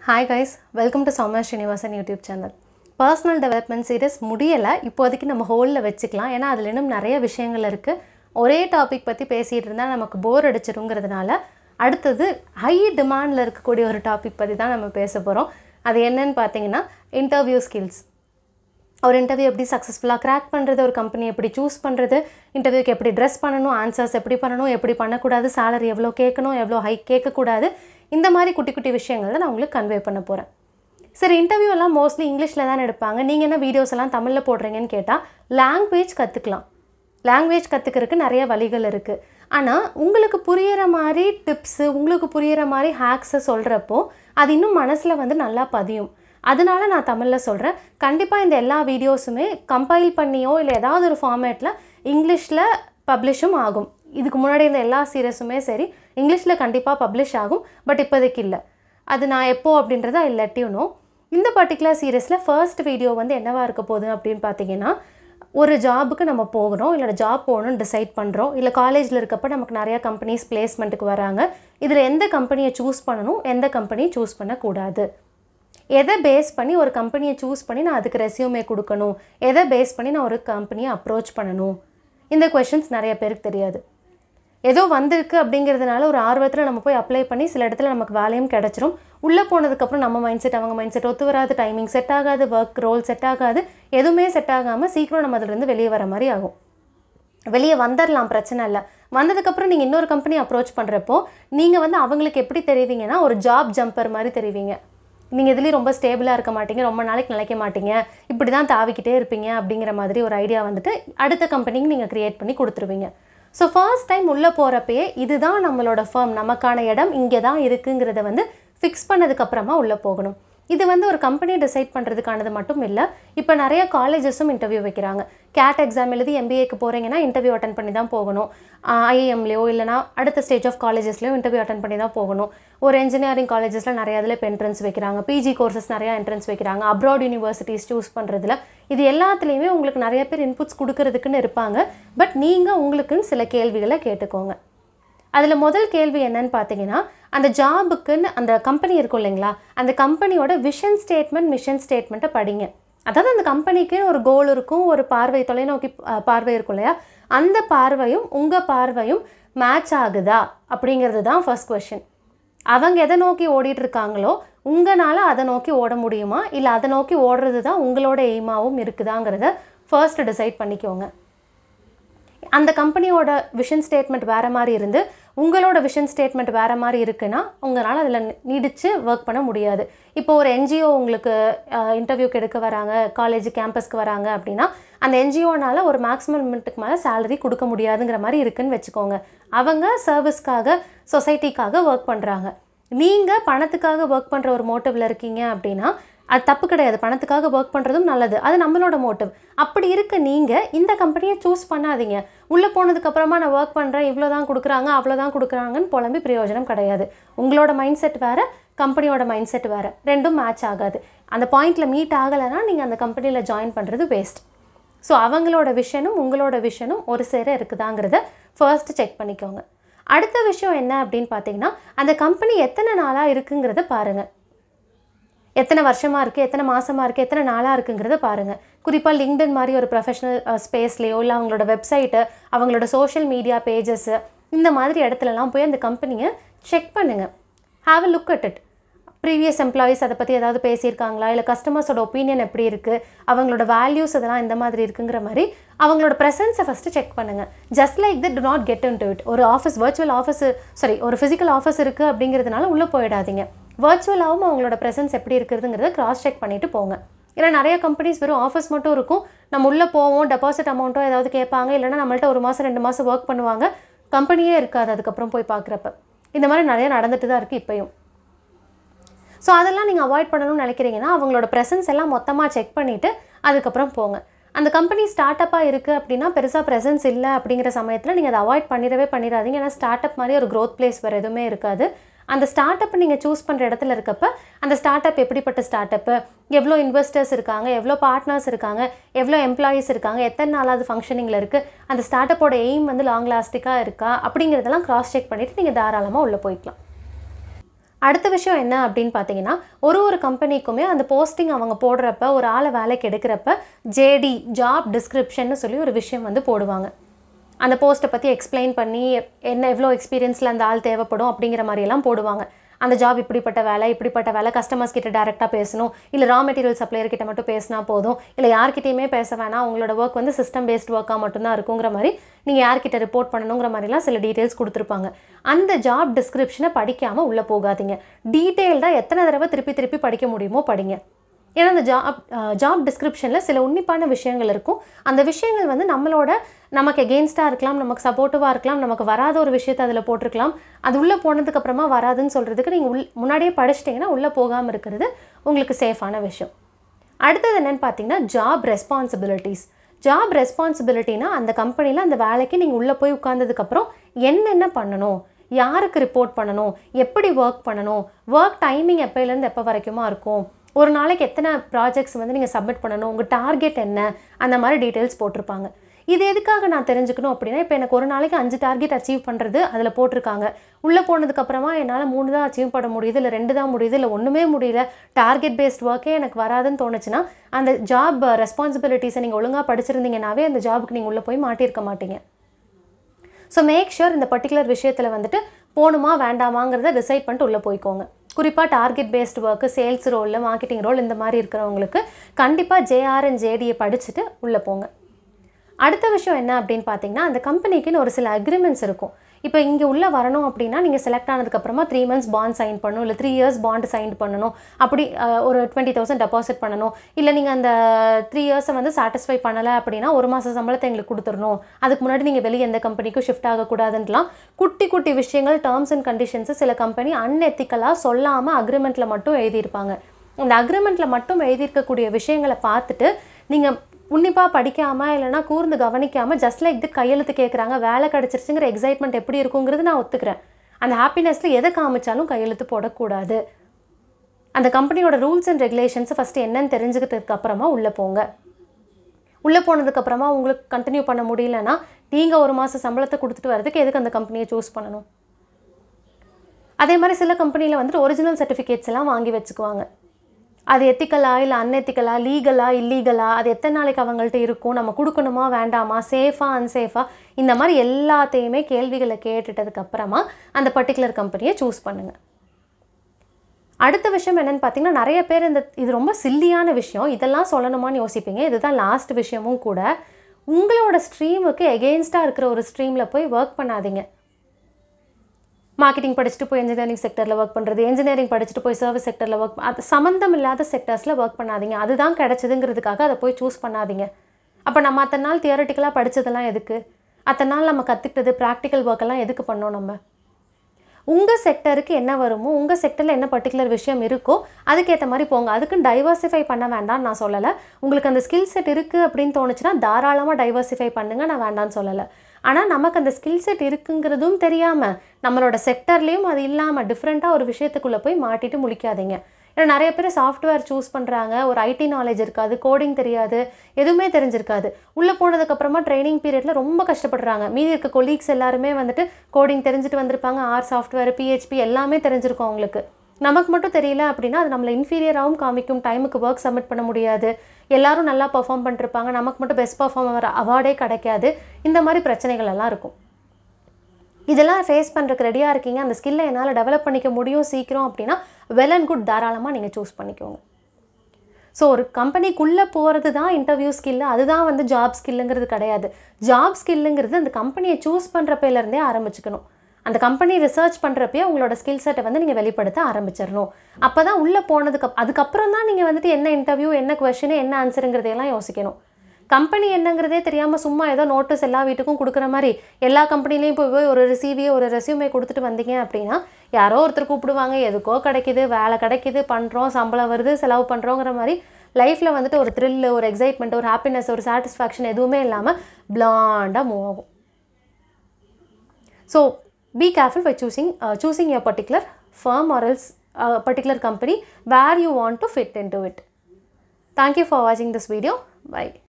Hi guys welcome to Soumya Srinivasan YouTube channel personal development series முடியலை இப்போதைக்கு நம்ம ஹோலில் வச்சுக்கலாம் ஏன்னா அதில் இன்னும் நிறைய விஷயங்கள் இருக்குது ஒரே டாபிக் பற்றி பேசிகிட்டு இருந்தால் நமக்கு போர் அடிச்சிருங்கிறதுனால அடுத்தது ஹை டிமாண்டில் இருக்கக்கூடிய ஒரு டாபிக் பற்றி தான் நம்ம பேச போகிறோம் அது என்னன்னு பார்த்தீங்கன்னா இன்டர்வியூ ஸ்கில்ஸ் ஒரு இன்டர்வியூ எப்படி சக்ஸஸ்ஃபுல்லாக கிராக் பண்ணுறது ஒரு கம்பெனி எப்படி சூஸ் பண்ணுறது இன்டர்வியூக்கு எப்படி ட்ரெஸ் பண்ணணும் ஆன்சர்ஸ் எப்படி பண்ணணும் எப்படி பண்ணக்கூடாது சேலரி எவ்வளோ கேட்கணும் எவ்வளோ ஹை கேட்கக்கூடாது இந்த மாதிரி குட்டி குட்டி விஷயங்கள் தான் நான் உங்களுக்கு கன்வே பண்ண போகிறேன் சரி இன்டர்வியூ எல்லாம் மோஸ்ட்லி இங்கிலீஷில் தான் எடுப்பாங்க நீங்கள் என்ன வீடியோஸ் எல்லாம் தமிழில் போடுறீங்கன்னு கேட்டால் லாங்குவேஜ் கற்றுக்கலாம் லாங்குவேஜ் கற்றுக்கிறதுக்கு நிறைய வழிகள் இருக்குது ஆனால் உங்களுக்கு புரியிற மாதிரி டிப்ஸு உங்களுக்கு புரியிற மாதிரி ஹேக்ஸை சொல்கிறப்போ அது இன்னும் மனசில் வந்து நல்லா பதியும் அதனால நான் தமிழில் சொல்கிறேன் கண்டிப்பாக இந்த எல்லா வீடியோஸுமே கம்பைல் பண்ணியோ இல்லை ஏதாவது ஒரு ஃபார்மேட்டில் இங்கிலீஷில் பப்ளிஷும் ஆகும் இதுக்கு முன்னாடி இந்த எல்லா சீரியஸுமே சரி இங்கிலீஷில் கண்டிப்பாக பப்ளிஷ் ஆகும் பட் இப்போதைக்கு இல்லை அது நான் எப்போ அப்படின்றத ஐ லெட் யூ நோ இந்த பர்டிகுலர் சீரியஸில் ஃபர்ஸ்ட் வீடியோ வந்து என்னவா இருக்க போகுது அப்படின்னு பார்த்தீங்கன்னா ஒரு ஜாபுக்கு நம்ம போகிறோம் இல்லை ஜாப் போகணும்னு டிசைட் பண்ணுறோம் இல்லை காலேஜில் இருக்கப்போ நமக்கு நிறையா கம்பெனிஸ் பிளேஸ்மெண்ட்டுக்கு வராங்க இதில் எந்த கம்பெனியை சூஸ் பண்ணணும் எந்த கம்பெனியை சூஸ் பண்ணக்கூடாது எதை பேஸ் பண்ணி ஒரு கம்பெனியை சூஸ் பண்ணி நான் அதுக்கு ரெஸ்யூமே கொடுக்கணும் எதை பேஸ் பண்ணி நான் ஒரு கம்பெனியை அப்ரோச் பண்ணணும் இந்த கொஷின்ஸ் நிறைய பேருக்கு தெரியாது ஏதோ வந்திருக்கு அப்படிங்கிறதுனால ஒரு ஆர்வத்தில் நம்ம போய் அப்ளை பண்ணி சில இடத்துல நமக்கு வேலையும் கிடச்சிரும் உள்ளே போனதுக்கப்புறம் நம்ம மைண்ட் செட் அவங்க மைண்ட் செட் ஒத்து வராது டைமிங் செட் ஆகாது ஒர்க் ரோல் செட் ஆகாது எதுவுமே செட் ஆகாமல் சீக்கிரம் நம்ம அதிலிருந்து வெளியே வர மாதிரி ஆகும் வெளியே வந்துடலாம் பிரச்சனை இல்லை வந்ததுக்கப்புறம் நீங்கள் இன்னொரு கம்பெனி அப்ரோச் பண்ணுறப்போ நீங்கள் வந்து அவங்களுக்கு எப்படி தெரிவிங்கன்னா ஒரு ஜாப் ஜம்பர் மாதிரி தெரிவிங்க நீங்கள் இதுலேயும் ரொம்ப ஸ்டேபிளாக இருக்க மாட்டீங்க ரொம்ப நாளைக்கு நிலைக்க மாட்டீங்க இப்படி தான் தாவிக்கிட்டே இருப்பீங்க அப்படிங்கிற மாதிரி ஒரு ஐடியா வந்துட்டு அடுத்த கம்பெனிக்கு நீங்கள் க்ரியேட் பண்ணி கொடுத்துருவீங்க ஸோ ஃபர்ஸ்ட் டைம் உள்ளே போகிறப்பயே இதுதான் நம்மளோட ஃபர்ம் நமக்கான இடம் இங்கே தான் இருக்குங்கிறத வந்து ஃபிக்ஸ் பண்ணதுக்கப்புறமா உள்ளே போகணும் இது வந்து ஒரு கம்பெனி டிசைட் பண்ணுறதுக்கானது மட்டும் இல்லை இப்போ நிறைய காலேஜஸும் இன்டர்வியூ வைக்கிறாங்க கேட் எக்ஸாம் எழுதி எம்பிஏக்கு போகிறீங்கன்னா இன்டர்வியூ அட்டன் பண்ணி தான் போகணும் ஐஏஎம்லேயோ இல்லைனா அடுத்த ஸ்டேஜ் ஆஃப் காலேஜஸ்லேயோ இன்டர்வியூ அட்டன் பண்ணி தான் போகணும் ஒரு இன்ஜினியரிங் காலேஜஸில் நிறைய இதில் இப்போ என்ட்ரன்ஸ் வைக்கிறாங்க பிஜி கோர்சஸ் நிறையா என்ட்ரன்ஸ் வைக்கிறாங்க அப்ராட் யூனிவர்சிட்டிஸ் சூஸ் பண்ணுறதுல இது எல்லாத்துலேயுமே உங்களுக்கு நிறைய பேர் இன்புட்ஸ் கொடுக்கறதுக்குன்னு இருப்பாங்க பட் நீங்கள் உங்களுக்குன்னு சில கேள்விகளை கேட்டுக்கோங்க அதில் முதல் கேள்வி என்னன்னு பார்த்தீங்கன்னா அந்த ஜாபுக்குன்னு அந்த கம்பெனி இருக்கும் இல்லைங்களா அந்த கம்பெனியோட விஷன் ஸ்டேட்மெண்ட் மிஷன் ஸ்டேட்மெண்ட்டை படிங்க அதாவது அந்த கம்பெனிக்கு ஒரு கோல் இருக்கும் ஒரு பார்வை தொலைநோக்கி அஹ், பார்வை இருக்கும் இல்லையா அந்த பார்வையும் உங்கள் பார்வையும் மேட்ச் ஆகுதா அப்படிங்கிறது தான் ஃபர்ஸ்ட் கொஷின் அவங்க எதை நோக்கி ஓடிட்டு இருக்காங்களோ உங்களால் அதை நோக்கி ஓட முடியுமா இல்லை அதை நோக்கி ஓடுறது தான் உங்களோட எய்மாவும் இருக்குதாங்கிறத ஃபர்ஸ்ட் டிசைட் பண்ணிக்கோங்க அந்த கம்பெனியோட விஷன் ஸ்டேட்மெண்ட் வேறு மாதிரி இருந்து உங்களோட விஷன் ஸ்டேட்மெண்ட் வேறு மாதிரி இருக்குன்னா உங்களால் அதில் நீடித்து ஒர்க் பண்ண முடியாது இப்போ ஒரு என்ஜிஓ உங்களுக்கு இன்டர்வியூக்கு எடுக்க வராங்க காலேஜ் கேம்பஸ்க்கு வராங்க அப்படின்னா அந்த என்ஜிஓனால ஒரு மேக்ஸிமம் லிமிட்டுக்கு மேலே சேலரி கொடுக்க முடியாதுங்கிற மாதிரி இருக்குன்னு வச்சுக்கோங்க அவங்க சர்வீஸ்க்காக சொசைட்டிக்காக ஒர்க் பண்ணுறாங்க நீங்கள் பணத்துக்காக ஒர்க் பண்ணுற ஒரு மோட்டிவில் இருக்கீங்க அப்படின்னா அது தப்பு கிடையாது பணத்துக்காக ஒர்க் பண்ணுறதும் நல்லது அது நம்மளோட மோட்டிவ் அப்படி இருக்க நீங்கள் இந்த கம்பெனியை சூஸ் பண்ணாதீங்க உள்ளே போனதுக்கப்புறமா நான் ஒர்க் பண்ணுறேன் இவ்வளோ தான் கொடுக்குறாங்க அவ்வளோ தான் கொடுக்குறாங்கன்னு புலம்பி பிரயோஜனம் கிடையாது உங்களோட மைண்ட் செட் வேறு கம்பெனியோட மைண்ட் செட் வேறு ரெண்டும் மேட்ச் ஆகாது அந்த பாயிண்டில் மீட் ஆகலைன்னா நீங்கள் அந்த கம்பெனியில் ஜாயின் பண்ணுறது வேஸ்ட் ஸோ அவங்களோட விஷனும் உங்களோட விஷனும் ஒரு சேர இருக்குதாங்கிறத ஃபர்ஸ்ட் செக் பண்ணிக்கோங்க அடுத்த விஷயம் என்ன அப்படின்னு பார்த்தீங்கன்னா அந்த கம்பெனி எத்தனை நாளாக இருக்குங்கிறத பாருங்கள் எத்தனை வருஷமாக இருக்குது எத்தனை மாதமாக இருக்குது எத்தனை நாளாக இருக்குங்கிறத பாருங்கள் குறிப்பாக லிங்க்டின் மாதிரி ஒரு ப்ரொஃபஷனல் ஸ்பேஸ்லேயோ இல்லை அவங்களோட வெப்சைட்டு அவங்களோட சோஷியல் மீடியா பேஜஸ்ஸு இந்த மாதிரி இடத்துலலாம் போய் அந்த கம்பெனியை செக் பண்ணுங்கள் have a look at it previous employees அதை பற்றி ஏதாவது பேசியிருக்காங்களா இல்லை கஸ்டமர்ஸோட ஒப்பீனியன் எப்படி இருக்குது அவங்களோட வேல்யூஸ் அதெல்லாம் இந்த மாதிரி இருக்குங்கிற மாதிரி அவங்களோட ப்ரெசன்ஸை ஃபஸ்ட்டு செக் பண்ணுங்கள் just like that to not get into it ஒரு ஆஃபீஸ் வர்ச்சுவல் ஆஃபீஸ் சாரி ஒரு ஃபிசிக்கல் ஆஃபீஸ் இருக்குது அப்படிங்கிறதுனால உள்ளே போயிடாதீங்க வர்ச்சுவலாகவும் அவங்களோட ப்ரெசன்ஸ் எப்படி இருக்கிறதுங்கிறத கிராஸ் செக் பண்ணிவிட்டு போங்க ஏன்னா நிறைய கம்பெனிஸ் வெறும் ஆஃபீஸ் மட்டும் இருக்கும் நம்ம உள்ளே போவோம் டெபாசிட் அமௌண்ட்டோ ஏதாவது கேட்பாங்க இல்லைனா நம்மள்ட்ட ஒரு மாதம் ரெண்டு மாதம் ஒர்க் பண்ணுவாங்க கம்பெனியே இருக்காது அதுக்கப்புறம் போய் பார்க்குறப்ப இந்த மாதிரி நிறைய நடந்துட்டு தான் இருக்குது இப்போயும் ஸோ அதெல்லாம் நீங்கள் அவாய்ட் பண்ணணும்னு நினைக்கிறீங்கன்னா அவங்களோட ப்ரெசன்ஸ் எல்லாம் மொத்தமாக செக் பண்ணிவிட்டு அதுக்கப்புறம் போங்க அந்த கம்பெனி ஸ்டார்ட் அப்பாக இருக்குது அப்படின்னா பெருசாக ப்ரெசன்ஸ் இல்லை அப்படிங்கிற சமயத்தில் நீங்கள் அதை அவாய்ட் பண்ணிடவே பண்ணிடாதீங்க ஏன்னா ஸ்டார்ட் அப் மாதிரி ஒரு க்ரோத் பிளேஸ் வேறு எதுவுமே இருக்காது அந்த ஸ்டார்ட் அப் நீங்கள் சூஸ் பண்ணுற இடத்துல இருக்கப்ப அந்த ஸ்டார்ட் அப் எப்படிப்பட்ட ஸ்டார்ட் அப்பு எவ்வளோ இன்வெஸ்டர்ஸ் இருக்காங்க எவ்வளோ பார்ட்னர்ஸ் இருக்காங்க எவ்வளோ எம்ப்ளாயீஸ் இருக்காங்க எத்தனை நாளாவது ஃபங்க்ஷனிங்கில் இருக்குது அந்த ஸ்டார்ட் அப்போட எய்ம் வந்து லாங் லாஸ்டிக்காக இருக்கா அப்படிங்கிறதெல்லாம் கிராஸ் செக் பண்ணிவிட்டு நீங்கள் தாராளமாக உள்ளே போய்க்கலாம் அடுத்த விஷயம் என்ன அப்படின்னு பார்த்தீங்கன்னா ஒரு ஒரு கம்பெனிக்குமே அந்த போஸ்டிங் அவங்க போடுறப்ப ஒரு ஆளை வேலைக்கு எடுக்கிறப்ப ஜேடி ஜாப் டிஸ்கிரிப்ஷன்னு சொல்லி ஒரு விஷயம் வந்து போடுவாங்க அந்த போஸ்ட்டை பற்றி எக்ஸ்பிளைன் பண்ணி என்ன எவ்வளோ எக்ஸ்பீரியன்ஸில் அந்த ஆள் தேவைப்படும் அப்படிங்கிற மாதிரியெல்லாம் போடுவாங்க அந்த ஜாப் இப்படிப்பட்ட வேலை இப்படிப்பட்ட வேலை கஸ்டமர்ஸ் கிட்ட டேரெக்டாக பேசணும் இல்லை ரா மெட்டீரியல் சப்ளையர் கிட்ட மட்டும் பேசினா போதும் இல்லை யார்கிட்டயுமே பேச வேணாம் உங்களோட ஒர்க் வந்து சிஸ்டம் பேஸ்ட் ஒர்க்காக மட்டும்தான் இருக்குங்கிற மாதிரி நீங்கள் யார்கிட்ட ரிப்போர்ட் பண்ணணுங்கிற மாதிரிலாம் சில டீட்டெயில்ஸ் கொடுத்துருப்பாங்க அந்த ஜாப் டிஸ்கிரிப்ஷனை படிக்காமல் உள்ளே போகாதீங்க டீட்டெயில்டாக எத்தனை தடவை திருப்பி திருப்பி படிக்க முடியுமோ படிங்க ஏன்னா அந்த ஜாப் ஜாப் டிஸ்கிரிப்ஷனில் சில உன்னிப்பான விஷயங்கள் இருக்கும் அந்த விஷயங்கள் வந்து நம்மளோட நமக்கு எகெயின்ஸ்டாக இருக்கலாம் நமக்கு சப்போர்ட்டிவாக இருக்கலாம் நமக்கு வராத ஒரு விஷயத்தை அதில் போட்டிருக்கலாம் அது உள்ளே போனதுக்கப்புறமா வராதுன்னு சொல்கிறதுக்கு நீங்கள் உள் முன்னாடியே படிச்சிட்டிங்கன்னா உள்ளே போகாமல் இருக்கிறது உங்களுக்கு சேஃபான விஷயம் அடுத்தது என்னென்னு பார்த்தீங்கன்னா ஜாப் ரெஸ்பான்சிபிலிட்டிஸ் ஜாப் ரெஸ்பான்சிபிலிட்டினா அந்த கம்பெனியில் அந்த வேலைக்கு நீங்கள் உள்ளே போய் உட்கார்ந்ததுக்கப்புறம் என்னென்ன பண்ணணும் யாருக்கு ரிப்போர்ட் பண்ணணும் எப்படி ஒர்க் பண்ணணும் ஒர்க் டைமிங் எப்போலேருந்து எப்போ வரைக்குமா இருக்கும் ஒரு நாளைக்கு எத்தனை ப்ராஜெக்ட்ஸ் வந்து நீங்கள் சப்மிட் பண்ணணும் உங்கள் டார்கெட் என்ன அந்த மாதிரி டீட்டெயில்ஸ் போட்டிருப்பாங்க இது எதுக்காக நான் தெரிஞ்சுக்கணும் அப்படின்னா இப்போ எனக்கு ஒரு நாளைக்கு அஞ்சு டார்கெட் அச்சீவ் பண்ணுறது அதில் போட்டிருக்காங்க உள்ளே போனதுக்கப்புறமா என்னால் மூணு தான் அச்சீவ் பண்ண முடியுது இல்லை ரெண்டு தான் முடியுது இல்லை ஒன்றுமே முடியல டார்கெட் பேஸ்ட் ஒர்க்கே எனக்கு வராதுன்னு தோணுச்சுன்னா அந்த ஜாப் ரெஸ்பான்சிபிலிட்டிஸை நீங்கள் ஒழுங்காக படிச்சிருந்தீங்கனாவே அந்த ஜாபுக்கு நீங்கள் உள்ளே போய் மாட்டியிருக்க மாட்டீங்க ஸோ மேக் ஷூர் இந்த பர்டிகுலர் விஷயத்தில் வந்துட்டு போகணுமா வேண்டாமாங்கிறத டிசைட் பண்ணிட்டு உள்ளே போய்க்கோங்க குறிப்பாக டார்கெட் பேஸ்ட் ஒர்க்கு சேல்ஸ் ரோலில் மார்க்கெட்டிங் ரோல் இந்த மாதிரி இருக்கிறவங்களுக்கு கண்டிப்பாக ஜேஆர் அண்ட் ஜேடியை படிச்சுட்டு உள்ளே போங்க அடுத்த விஷயம் என்ன அப்படின்னு பார்த்தீங்கன்னா அந்த கம்பெனிக்குன்னு ஒரு சில அக்ரிமெண்ட்ஸ் இருக்கும் இப்போ இங்கே உள்ளே வரணும் அப்படின்னா நீங்கள் செலக்ட் ஆனதுக்கப்புறமா த்ரீ மந்த்ஸ் பாண்ட் சைன் பண்ணணும் இல்லை த்ரீ இயர்ஸ் பாண்ட் சைன் பண்ணணும் அப்படி அஹ், ஒரு டுவெண்ட்டி தௌசண்ட் டெபாசிட் பண்ணணும் இல்லை நீங்கள் அந்த த்ரீ இயர்ஸை வந்து சாட்டிஸ்ஃபை பண்ணலை அப்படின்னா ஒரு மாத சம்பளத்தை எங்களுக்கு கொடுத்துடணும் அதுக்கு முன்னாடி நீங்கள் வெளியே எந்த கம்பெனிக்கும் ஷிஃப்ட் ஆகக்கூடாதுன்றலாம் குட்டி குட்டி விஷயங்கள் டேர்ம்ஸ் அண்ட் கண்டிஷன்ஸு சில கம்பெனி அன்எத்திக்கலாக சொல்லாமல் அக்ரிமெண்ட்டில் மட்டும் எழுதியிருப்பாங்க அந்த அக்ரிமெண்ட்டில் மட்டும் எழுதியிருக்கக்கூடிய விஷயங்களை பார்த்துட்டு நீங்கள் உன்னிப்பாக படிக்காமல் இல்லைனா கூர்ந்து கவனிக்காமல் ஜஸ்ட் லைக் இது கையெழுத்து கேட்குறாங்க வேலை கிடச்சிருச்சுங்கிற எக்ஸைட்மெண்ட் எப்படி இருக்குங்கிறது நான் ஒத்துக்கிறேன் அந்த ஹாப்பினஸில் எதை காமிச்சாலும் கையெழுத்து போடக்கூடாது அந்த கம்பெனியோட ரூல்ஸ் அண்ட் ரெகுலேஷன்ஸை ஃபஸ்ட்டு என்னன்னு தெரிஞ்சுக்கிட்டதுக்கு அப்புறமா உள்ளே போங்க உள்ளே போனதுக்கப்புறமா உங்களுக்கு கண்டினியூ பண்ண முடியலன்னா நீங்கள் ஒரு மாதம் சம்பளத்தை கொடுத்துட்டு வரதுக்கு எதுக்கு அந்த கம்பெனியை சூஸ் பண்ணணும் அதே மாதிரி சில கம்பெனியில் வந்துட்டு ஒரிஜினல் சர்டிஃபிகேட்ஸ் எல்லாம் வாங்கி வச்சுக்குவாங்க அது எத்திக்கலா இல்லை அன்எத்திக்கலா லீகலா இல்லீகலா அது எத்தனை நாளைக்கு அவங்கள்ட்ட இருக்கும் நம்ம கொடுக்கணுமா வேண்டாமா சேஃபா அன்சேஃபா இந்த மாதிரி எல்லாத்தையுமே கேள்விகளை கேட்டுட்டதுக்கு அப்புறமா அந்த பர்டிகுலர் கம்பெனியை சூஸ் பண்ணுங்கள் அடுத்த விஷயம் என்னன்னு பார்த்தீங்கன்னா நிறைய பேர் இந்த இது ரொம்ப சில்லியான விஷயம் இதெல்லாம் சொல்லணுமான்னு யோசிப்பீங்க இதுதான் லாஸ்ட் விஷயமும் கூட உங்களோட ஸ்ட்ரீமுக்கு எகெயின்ஸ்டாக இருக்கிற ஒரு ஸ்ட்ரீமில் போய் ஒர்க் பண்ணாதீங்க மார்க்கெட்டிங் படிச்சுட்டு போய் இன்ஜினியரிங் செக்டரில் ஒர்க் பண்ணுறது இன்ஜினியரிங் படிச்சுட்டு போய் சர்வீஸ் செக்டரில் ஒர்க் அது சம்மந்தம் இல்லாத செக்டர்ஸில் ஒர்க் பண்ணாதீங்க அதுதான் கிடைச்சதுங்கிறதுக்காக அதை போய் சூஸ் பண்ணாதீங்க அப்போ நம்ம அத்தனை நாள் தியரட்டிக்கலாக படித்ததெல்லாம் எதுக்கு அத்தனை நாள் நம்ம கற்றுக்கிட்டது ப்ராக்டிக்கல் ஒர்க்கெல்லாம் எதுக்கு பண்ணோம் நம்ம உங்கள் செக்டருக்கு என்ன வருமோ உங்கள் செக்டரில் என்ன பர்டிகுலர் விஷயம் இருக்கோ அதுக்கேற்ற மாதிரி போங்க அதுக்குன்னு டைவர்சிஃபை பண்ண வேண்டாம்னு நான் சொல்லலை உங்களுக்கு அந்த ஸ்கில் செட் இருக்குது அப்படின்னு தோணுச்சுன்னா தாராளமாக டைவர்சிஃபை பண்ணுங்க நான் வேண்டாம்னு சொல்லலை ஆனால் நமக்கு அந்த ஸ்கில் செட் இருக்குங்கிறதும் தெரியாமல் நம்மளோட செக்டர்லேயும் அது இல்லாமல் டிஃப்ரெண்ட்டாக ஒரு விஷயத்துக்குள்ளே போய் மாட்டிட்டு முழிக்காதீங்க ஏன்னா நிறைய பேர் சாஃப்ட்வேர் சூஸ் பண்ணுறாங்க ஒரு ஐடி நாலேஜ் இருக்காது கோடிங் தெரியாது எதுவுமே தெரிஞ்சிருக்காது உள்ளே போனதுக்கப்புறமா ட்ரைனிங் பீரியடில் ரொம்ப கஷ்டப்படுறாங்க மீதி இருக்க கொலீக்ஸ் எல்லாருமே வந்துட்டு கோடிங் தெரிஞ்சுட்டு வந்திருப்பாங்க ஆர் சாஃப்ட்வேர் பிஹெச்பி எல்லாமே தெரிஞ்சிருக்கும் அவங்களுக்கு நமக்கு மட்டும் தெரியல அப்படின்னா அது நம்மளை இன்ஃபீரியராகவும் காமிக்கும் டைமுக்கு ஒர்க் சப்மிட் பண்ண முடியாது எல்லாரும் நல்லா பெர்ஃபார்ம் பண்ணிருப்பாங்க நமக்கு மட்டும் பெஸ்ட் பர்ஃபார்மர் அவார்டே கிடைக்காது இந்த மாதிரி பிரச்சனைகள் எல்லாம் இருக்கும் இதெல்லாம் ஃபேஸ் பண்ணுறதுக்கு ரெடியாக இருக்கீங்க அந்த ஸ்கில்லை என்னால் டெவலப் பண்ணிக்க முடியும் சீக்கிரம் அப்படின்னா வெல் அண்ட் குட் தாராளமாக நீங்கள் சூஸ் பண்ணிக்கோங்க ஸோ ஒரு கம்பெனிக்குள்ளே போகிறது தான் இன்டர்வியூ ஸ்கில்லு அதுதான் வந்து ஜாப் ஸ்கில்லுங்கிறது கிடையாது ஜாப் ஸ்கில்லுங்கிறது அந்த கம்பெனியை சூஸ் பண்ணுறப்பையிலேருந்தே ஆரம்பிச்சுக்கணும் அந்த கம்பெனி ரிசர்ச் பண்ணுறப்பயே உங்களோட ஸ்கில் செட்டை வந்து நீங்கள் வெளிப்படுத்த ஆரம்பிச்சிடணும் அப்போ தான் உள்ளே போனதுக்கு அப்- அதுக்கப்புறம் தான் நீங்கள் வந்துட்டு என்ன இன்டர்வியூ என்ன கொஷின் என்ன ஆன்சருங்கிறதையெல்லாம் யோசிக்கணும் கம்பெனி என்னங்கிறதே தெரியாமல் சும்மா ஏதோ நோட்டீஸ் எல்லா வீட்டுக்கும் கொடுக்குற மாதிரி எல்லா கம்பெனிலையும் போய் போய் ஒரு ரிசீவியே ஒரு ரெஸ்யூமே கொடுத்துட்டு வந்தீங்க அப்படின்னா யாரோ ஒருத்தர் கூப்பிடுவாங்க எதுக்கோ கிடைக்குது வேலை கிடைக்குது பண்ணுறோம் சம்பளம் வருது செலவு பண்ணுறோங்கிற மாதிரி லைஃப்பில் வந்துட்டு ஒரு த்ரில் ஒரு எக்ஸைட்மெண்ட் ஒரு ஹாப்பினஸ் ஒரு சாட்டிஸ்ஃபேக்ஷன் எதுவுமே இல்லாமல் பிளாண்டாக மூவ் ஆகும் so be careful by choosing uh, choosing your particular firm or else a particular company where you want to fit into it. Thank you for watching this video. Bye.